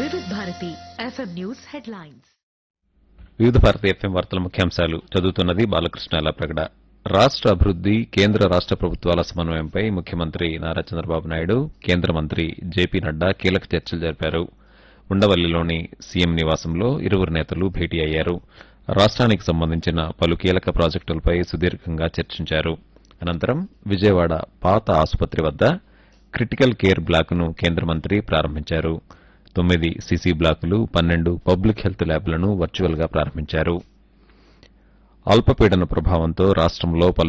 వివిధ Bharati FM news headlines వివిధ Bharati FM వార్తల ముఖ్యాంశాలు చదువుతున్నది బాలకృష్ణ ప్రగడ రాష్ట్ర అభివృద్ది కేంద్ర రాష్ట్ర ప్రభుత్వాల సమన్వయంపై ముఖ్యమంత్రి నారా చంద్రబాబు నాయుడు కేంద్ర మంత్రి జేపీ నడ్డా కీలక చర్చలు జరిపారు ఉండవల్లిలోని సీఎం నివాసంలో ఇరువురు నేతలు భేటీ అయ్యారు రాష్ట్రానికి సంబంధించిన పలు కీలక ప్రాజెక్టులపై సుదీర్ఘంగా చర్చించారు అనంతరం విజయవాడ పాత ఆసుపత్రి వద్ద క్రిటికల్ కేర్ బ్లాకును కేంద్ర మంత్రి ప్రారంభించారు తొమ్మిది సీసీ బ్లాకులు పన్నెండు పబ్లిక్ హెల్త్ ల్యాబ్లను వర్చువల్ గా ప్రారంభించారు అల్పపీడన ప్రభావంతో రాష్ట్రంలో పలు